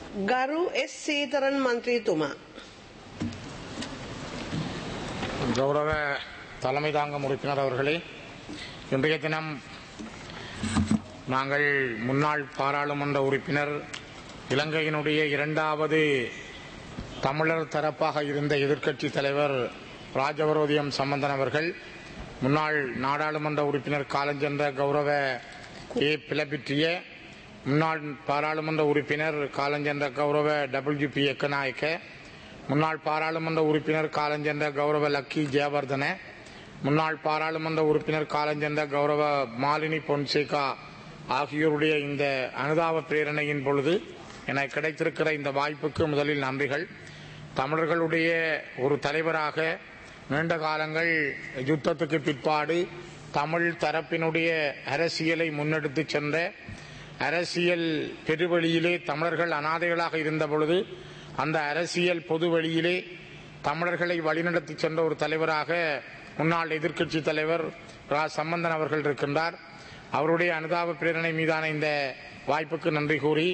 ගරු එස් සීතරන් මන්ත්‍රීතුමා. கௌரவ தலைமை தாங்கும் உறுப்பினர் அவர்களே இன்றைய தினம் நாங்கள் முன்னாள் பாராளுமன்ற உறுப்பினர் இலங்கையினுடைய இரண்டாவது தமிழர் தரப்பாக இருந்த எதிர்க்கட்சி தலைவர் ராஜவரோதியம் சம்பந்தன் அவர்கள் முன்னாள் நாடாளுமன்ற உறுப்பினர் காலஞ்சென்ற கௌரவ ஏ பிளபிற்றிய முன்னாள் பாராளுமன்ற உறுப்பினர் காலஞ்சென்ற கௌரவ டபிள்யூபி எக்கநாயக்க முன்னாள் பாராளுமன்ற உறுப்பினர் காலஞ்சென்ற கௌரவ லக்கி ஜெயவர்தன முன்னாள் பாராளுமன்ற உறுப்பினர் காலஞ்சென்ற கௌரவ மாலினி பொன்சேகா ஆகியோருடைய இந்த அனுதாப பிரேரணையின் பொழுது எனக்கு கிடைத்திருக்கிற இந்த வாய்ப்புக்கு முதலில் நன்றிகள் தமிழர்களுடைய ஒரு தலைவராக நீண்ட காலங்கள் யுத்தத்துக்கு பிற்பாடு தமிழ் தரப்பினுடைய அரசியலை முன்னெடுத்து சென்ற அரசியல் பெருவழியிலே தமிழர்கள் அனாதைகளாக இருந்த பொழுது அந்த அரசியல் பொது வழியிலே தமிழர்களை வழிநடத்தி சென்ற ஒரு தலைவராக முன்னாள் எதிர்க்கட்சி தலைவர் ரா சம்பந்தன் அவர்கள் இருக்கின்றார் அவருடைய அனுதாப பிரேரணை மீதான இந்த வாய்ப்புக்கு நன்றி கூறி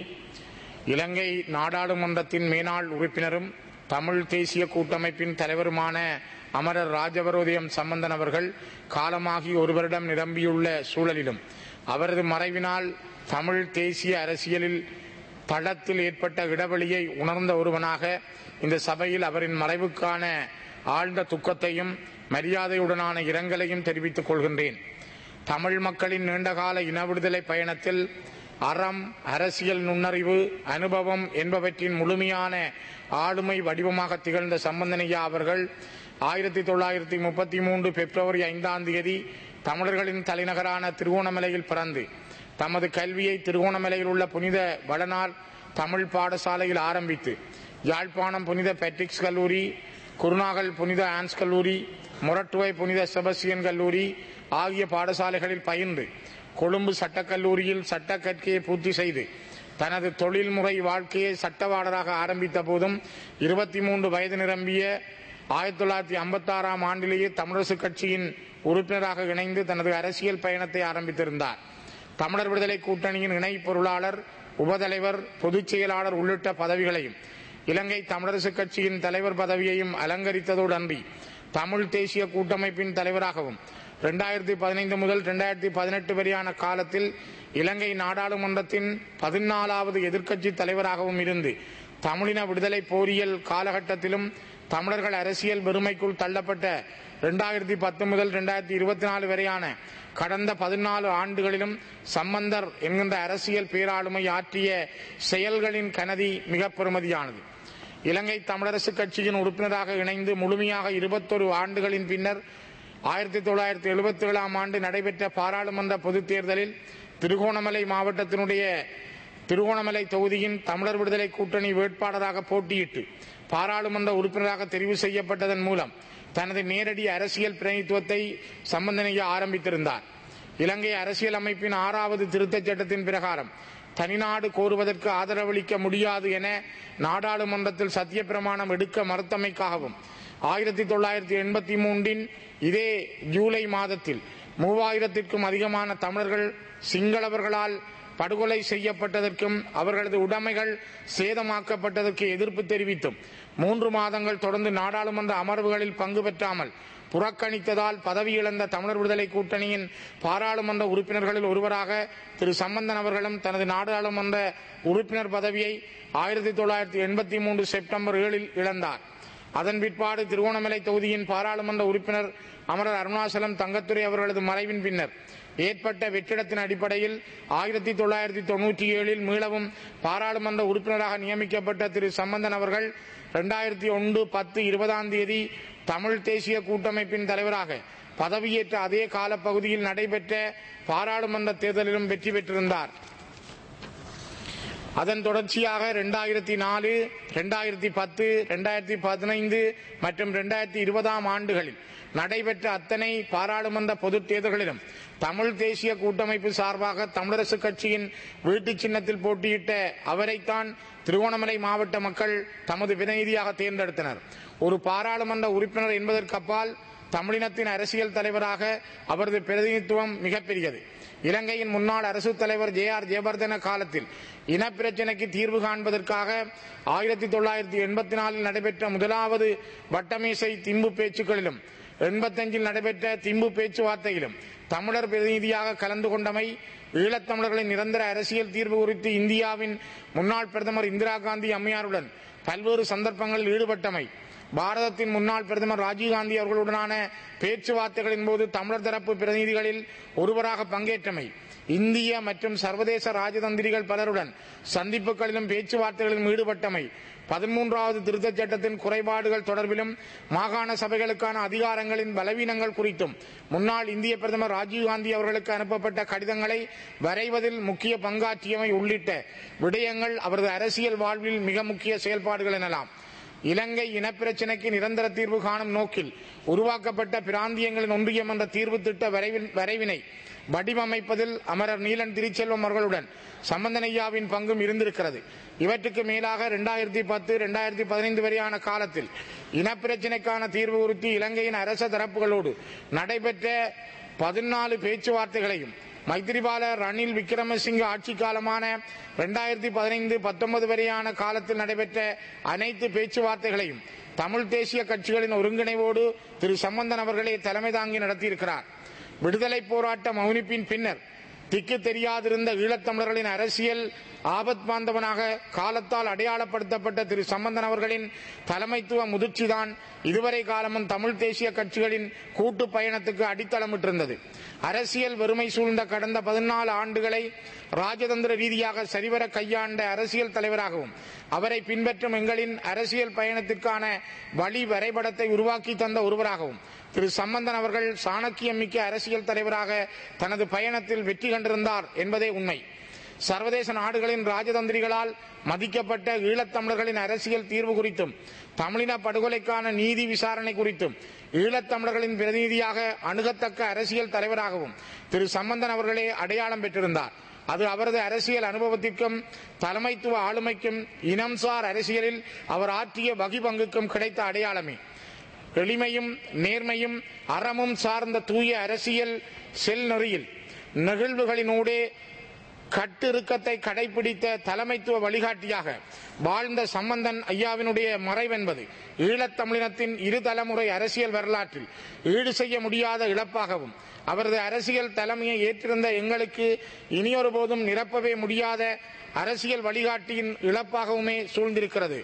இலங்கை நாடாளுமன்றத்தின் மேனாள் உறுப்பினரும் தமிழ் தேசிய கூட்டமைப்பின் தலைவருமான அமரர் ராஜவரோதயம் சம்பந்தன் அவர்கள் காலமாகி ஒரு வருடம் நிரம்பியுள்ள சூழலிலும் அவரது மறைவினால் தமிழ் தேசிய அரசியலில் தளத்தில் ஏற்பட்ட இடைவெளியை உணர்ந்த ஒருவனாக இந்த சபையில் அவரின் மறைவுக்கான ஆழ்ந்த துக்கத்தையும் மரியாதையுடனான இரங்கலையும் தெரிவித்துக் கொள்கின்றேன் தமிழ் மக்களின் நீண்டகால இன விடுதலை பயணத்தில் அறம் அரசியல் நுண்ணறிவு அனுபவம் என்பவற்றின் முழுமையான ஆளுமை வடிவமாக திகழ்ந்த சம்பந்தனையா அவர்கள் ஆயிரத்தி தொள்ளாயிரத்தி முப்பத்தி மூன்று பிப்ரவரி ஐந்தாம் தேதி தமிழர்களின் தலைநகரான திருவோணமலையில் பிறந்து தமது கல்வியை திருவோணமலையில் உள்ள புனித வடநாள் தமிழ் பாடசாலையில் ஆரம்பித்து யாழ்ப்பாணம் புனித பெட்ரிக்ஸ் கல்லூரி குருநாகல் புனித ஆன்ஸ் கல்லூரி மொரட்டுவை புனித செபஸ்டியன் கல்லூரி ஆகிய பாடசாலைகளில் பயின்று கொழும்பு சட்டக்கல்லூரியில் சட்ட கற்கையை பூர்த்தி செய்து தனது தொழில்முறை வாழ்க்கையை சட்டவாளராக ஆரம்பித்த போதும் இருபத்தி மூன்று வயது நிரம்பிய ஆயிரத்தி தொள்ளாயிரத்தி ஐம்பத்தி ஆறாம் ஆண்டிலேயே தமிழரசு கட்சியின் உறுப்பினராக இணைந்து தனது அரசியல் பயணத்தை ஆரம்பித்திருந்தார் தமிழர் விடுதலை கூட்டணியின் இணை பொருளாளர் உபதலைவர் பொதுச் செயலாளர் உள்ளிட்ட பதவிகளையும் இலங்கை தமிழரசு கட்சியின் தலைவர் பதவியையும் அலங்கரித்ததோடு அன்றி தமிழ் தேசிய கூட்டமைப்பின் தலைவராகவும் இரண்டாயிரத்தி பதினைந்து முதல் இரண்டாயிரத்தி பதினெட்டு வரையான காலத்தில் இலங்கை நாடாளுமன்றத்தின் பதினாலாவது எதிர்க்கட்சி தலைவராகவும் இருந்து தமிழின விடுதலை போரியல் காலகட்டத்திலும் தமிழர்கள் அரசியல் பெருமைக்குள் தள்ளப்பட்ட இரண்டாயிரத்தி பத்து முதல் இரண்டாயிரத்தி இருபத்தி நாலு வரையான கடந்த பதினாலு ஆண்டுகளிலும் சம்பந்தர் என்கின்ற அரசியல் பேராளுமை ஆற்றிய செயல்களின் கனதி மிக பெருமதியானது இலங்கை தமிழரசு கட்சியின் உறுப்பினராக இணைந்து முழுமையாக இருபத்தொரு ஆண்டுகளின் பின்னர் ஆயிரத்தி தொள்ளாயிரத்தி எழுபத்தி ஏழாம் ஆண்டு நடைபெற்ற பாராளுமன்ற பொதுத் தேர்தலில் திருகோணமலை மாவட்டத்தினுடைய திருகோணமலை தொகுதியின் தமிழர் விடுதலை கூட்டணி வேட்பாளராக போட்டியிட்டு பாராளுமன்ற உறுப்பினராக தெரிவு செய்யப்பட்டதன் மூலம் தனது நேரடி அரசியல் பிரதிநிதித்துவத்தை சம்பந்தனைய ஆரம்பித்திருந்தார் இலங்கை அரசியல் அமைப்பின் ஆறாவது திருத்தச் சட்டத்தின் பிரகாரம் தனிநாடு கோருவதற்கு ஆதரவளிக்க முடியாது என நாடாளுமன்றத்தில் சத்திய பிரமாணம் எடுக்க மறுத்தமைக்காகவும் ஆயிரத்தி தொள்ளாயிரத்தி எண்பத்தி மூன்றின் இதே ஜூலை மாதத்தில் மூவாயிரத்திற்கும் அதிகமான தமிழர்கள் சிங்களவர்களால் படுகொலை செய்யப்பட்டதற்கும் அவர்களது உடைமைகள் சேதமாக்கப்பட்டதற்கு எதிர்ப்பு தெரிவித்தும் மூன்று மாதங்கள் தொடர்ந்து நாடாளுமன்ற அமர்வுகளில் பங்கு பெற்றாமல் புறக்கணித்ததால் பதவி இழந்த தமிழர் விடுதலை கூட்டணியின் பாராளுமன்ற உறுப்பினர்களில் ஒருவராக திரு சம்பந்தன் அவர்களும் தனது நாடாளுமன்ற உறுப்பினர் பதவியை ஆயிரத்தி தொள்ளாயிரத்தி எண்பத்தி மூன்று செப்டம்பர் ஏழில் இழந்தார் அதன் பிற்பாடு திருவோணமலை தொகுதியின் பாராளுமன்ற உறுப்பினர் அமரர் அருணாசலம் தங்கத்துறை அவர்களது மறைவின் பின்னர் ஏற்பட்ட வெற்றிடத்தின் அடிப்படையில் ஆயிரத்தி தொள்ளாயிரத்தி தொன்னூற்றி ஏழில் மீளவும் பாராளுமன்ற உறுப்பினராக நியமிக்கப்பட்ட திரு சம்பந்தன் அவர்கள் இரண்டாயிரத்தி ஒன்று பத்து இருபதாம் தேதி தமிழ் தேசிய கூட்டமைப்பின் தலைவராக பதவியேற்ற அதே காலப்பகுதியில் நடைபெற்ற பாராளுமன்ற தேர்தலிலும் வெற்றி பெற்றிருந்தார் அதன் தொடர்ச்சியாக இரண்டாயிரத்தி நாலு இரண்டாயிரத்தி பத்து இரண்டாயிரத்தி பதினைந்து மற்றும் இரண்டாயிரத்தி இருபதாம் ஆண்டுகளில் நடைபெற்ற அத்தனை பாராளுமன்ற பொதுத் தேர்தல்களிலும் தமிழ் தேசிய கூட்டமைப்பு சார்பாக தமிழரசு கட்சியின் வீட்டு சின்னத்தில் போட்டியிட்ட அவரைத்தான் திருவோணமலை மாவட்ட மக்கள் தமது பிரதிநிதியாக தேர்ந்தெடுத்தனர் ஒரு பாராளுமன்ற உறுப்பினர் என்பதற்கு அப்பால் தமிழினத்தின் அரசியல் தலைவராக அவரது பிரதிநிதித்துவம் மிகப்பெரியது இலங்கையின் முன்னாள் அரசு தலைவர் ஜே ஆர் ஜெயவர்தன காலத்தில் இனப்பிரச்சினைக்கு தீர்வு காண்பதற்காக ஆயிரத்தி தொள்ளாயிரத்தி எண்பத்தி நாலில் நடைபெற்ற முதலாவது வட்டமேசை திம்பு பேச்சுக்களிலும் எண்பத்தஞ்சில் நடைபெற்ற திம்பு பேச்சுவார்த்தையிலும் தமிழர் பிரதிநிதியாக கலந்து கொண்டமை ஈழத்தமிழர்களின் நிரந்தர அரசியல் தீர்வு குறித்து இந்தியாவின் முன்னாள் பிரதமர் இந்திரா காந்தி அம்மையாருடன் பல்வேறு சந்தர்ப்பங்களில் ஈடுபட்டமை பாரதத்தின் முன்னாள் பிரதமர் ராஜீவ்காந்தி அவர்களுடனான பேச்சுவார்த்தைகளின் போது தமிழர் தரப்பு பிரதிநிதிகளில் ஒருவராக பங்கேற்றமை இந்திய மற்றும் சர்வதேச ராஜதந்திரிகள் பலருடன் சந்திப்புகளிலும் பேச்சுவார்த்தைகளிலும் ஈடுபட்டமை பதிமூன்றாவது திருத்தச் சட்டத்தின் குறைபாடுகள் தொடர்பிலும் மாகாண சபைகளுக்கான அதிகாரங்களின் பலவீனங்கள் குறித்தும் முன்னாள் இந்திய பிரதமர் ராஜீவ்காந்தி அவர்களுக்கு அனுப்பப்பட்ட கடிதங்களை வரைவதில் முக்கிய பங்காற்றியமை உள்ளிட்ட விடயங்கள் அவரது அரசியல் வாழ்வில் மிக முக்கிய செயல்பாடுகள் எனலாம் இலங்கை இனப்பிரச்சினைக்கு நிரந்தர தீர்வு காணும் நோக்கில் உருவாக்கப்பட்ட பிராந்தியங்களின் ஒன்றியம் என்ற தீர்வு திட்ட வரைவில் வரைவினை வடிவமைப்பதில் அமரர் நீலன் திருச்செல்வம் அவர்களுடன் சம்பந்தனையாவின் பங்கும் இருந்திருக்கிறது இவற்றுக்கு மேலாக இரண்டாயிரத்தி பத்து இரண்டாயிரத்தி பதினைந்து வரையான காலத்தில் இனப்பிரச்சினைக்கான தீர்வு குறித்து இலங்கையின் அரச தரப்புகளோடு நடைபெற்ற பதினாலு பேச்சுவார்த்தைகளையும் மைத்திரிபால ரணில் விக்ரமசிங்க ஆட்சி காலமான இரண்டாயிரத்தி பதினைந்து பத்தொன்பது வரையான காலத்தில் நடைபெற்ற அனைத்து பேச்சுவார்த்தைகளையும் தமிழ் தேசிய கட்சிகளின் ஒருங்கிணைவோடு திரு சம்பந்தன் அவர்களே தலைமை தாங்கி நடத்தியிருக்கிறார் விடுதலை போராட்ட மௌனிப்பின் பின்னர் திக்கு தெரியாதிருந்த ஈழத்தமிழர்களின் அரசியல் ஆபத் பாந்தவனாக காலத்தால் அடையாளப்படுத்தப்பட்ட திரு சம்பந்தன் அவர்களின் தலைமைத்துவ முதிர்ச்சிதான் இதுவரை காலமும் தமிழ் தேசிய கட்சிகளின் கூட்டு பயணத்துக்கு அடித்தளமிட்டிருந்தது அரசியல் வெறுமை சூழ்ந்த கடந்த பதினாலு ஆண்டுகளை ராஜதந்திர ரீதியாக சரிவர கையாண்ட அரசியல் தலைவராகவும் அவரை பின்பற்றும் எங்களின் அரசியல் பயணத்திற்கான வழி வரைபடத்தை உருவாக்கி தந்த ஒருவராகவும் திரு சம்பந்தன் அவர்கள் சாணக்கியம் மிக்க அரசியல் தலைவராக தனது பயணத்தில் வெற்றி கண்டிருந்தார் என்பதே உண்மை சர்வதேச நாடுகளின் ராஜதந்திரிகளால் மதிக்கப்பட்ட ஈழத்தமிழர்களின் அரசியல் தீர்வு குறித்தும் தமிழின படுகொலைக்கான நீதி விசாரணை குறித்தும் ஈழத்தமிழர்களின் பிரதிநிதியாக அணுகத்தக்க அரசியல் தலைவராகவும் திரு சம்பந்தன் அவர்களே அடையாளம் பெற்றிருந்தார் அது அவரது அரசியல் அனுபவத்திற்கும் தலைமைத்துவ ஆளுமைக்கும் இனம்சார் அரசியலில் அவர் ஆற்றிய வகி பங்குக்கும் கிடைத்த அடையாளமே எளிமையும் நேர்மையும் அறமும் சார்ந்த தூய அரசியல் செல் நெறியில் நிகழ்வுகளினூடே கட்டிருக்கத்தை கடைபிடித்த தலைமைத்துவ வழிகாட்டியாக வாழ்ந்த சம்பந்தன் ஐயாவினுடைய மறைவென்பது ஈழத்தமிழினத்தின் இரு தலைமுறை அரசியல் வரலாற்றில் ஈடு செய்ய முடியாத இழப்பாகவும் அவரது அரசியல் தலைமையை ஏற்றிருந்த எங்களுக்கு இனியொரு போதும் நிரப்பவே முடியாத அரசியல் வழிகாட்டியின் இழப்பாகவுமே சூழ்ந்திருக்கிறது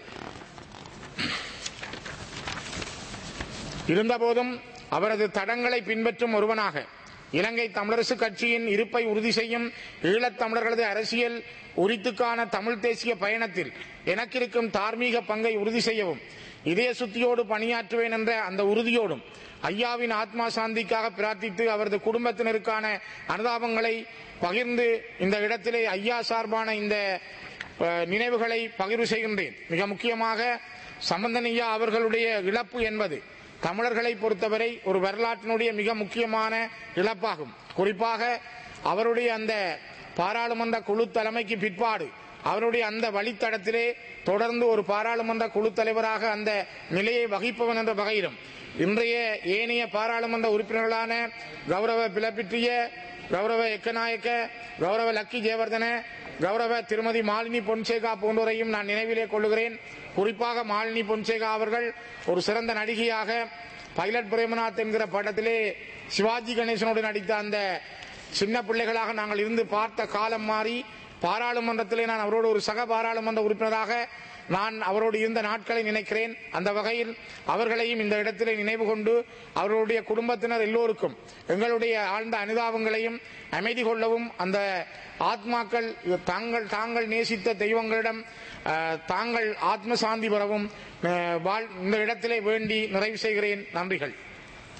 இருந்தபோதும் அவரது தடங்களை பின்பற்றும் ஒருவனாக இலங்கை தமிழரசு கட்சியின் இருப்பை உறுதி செய்யும் ஈழத்தமிழர்களது அரசியல் உரித்துக்கான தமிழ் தேசிய பயணத்தில் எனக்கிருக்கும் தார்மீக பங்கை உறுதி செய்யவும் இதய சுத்தியோடு பணியாற்றுவேன் என்ற அந்த உறுதியோடும் ஐயாவின் ஆத்மா சாந்திக்காக பிரார்த்தித்து அவரது குடும்பத்தினருக்கான அனுதாபங்களை பகிர்ந்து இந்த இடத்திலே ஐயா சார்பான இந்த அஹ், நினைவுகளை பகிர்வு செய்கின்றேன் மிக முக்கியமாக சம்பந்தன் ஐயா அவர்களுடைய இழப்பு என்பது தமிழர்களை பொறுத்தவரை ஒரு வரலாற்றினுடைய மிக முக்கியமான இழப்பாகும் குறிப்பாக அவருடைய அந்த பாராளுமன்ற குழு தலைமைக்கு பிற்பாடு அவருடைய அந்த வழித்தடத்திலே தொடர்ந்து ஒரு பாராளுமன்ற குழு தலைவராக அந்த நிலையை வகிப்பவன் என்ற வகையிலும் இன்றைய ஏனைய பாராளுமன்ற உறுப்பினர்களான கௌரவ பிளப்பிற்றிய கௌரவ எக்கநாயக்க கௌரவ லக்கி ஜெயவர்தன கௌரவ திருமதி மாலினி பொன்சேகா போன்றோரையும் நான் நினைவிலே கொள்ளுகிறேன் குறிப்பாக மாலினி பொன்சேகா அவர்கள் ஒரு சிறந்த நடிகையாக பைலட் பிரேமநாத் என்கிற படத்திலே சிவாஜி கணேசனோடு நடித்த அந்த சின்ன பிள்ளைகளாக நாங்கள் இருந்து பார்த்த காலம் மாறி பாராளுமன்றத்திலே நான் அவரோடு ஒரு சக பாராளுமன்ற உறுப்பினராக நான் அவரோடு இருந்த நாட்களை நினைக்கிறேன் அந்த வகையில் அவர்களையும் இந்த இடத்திலே நினைவு கொண்டு அவர்களுடைய குடும்பத்தினர் எல்லோருக்கும் எங்களுடைய ஆழ்ந்த அனுதாபங்களையும் அமைதி கொள்ளவும் அந்த ஆத்மாக்கள் தாங்கள் தாங்கள் நேசித்த தெய்வங்களிடம் அஹ், தாங்கள் ஆத்ம சாந்தி பெறவும் அஹ், வாழ்- இந்த இடத்திலே வேண்டி நிறைவு செய்கிறேன் நன்றிகள்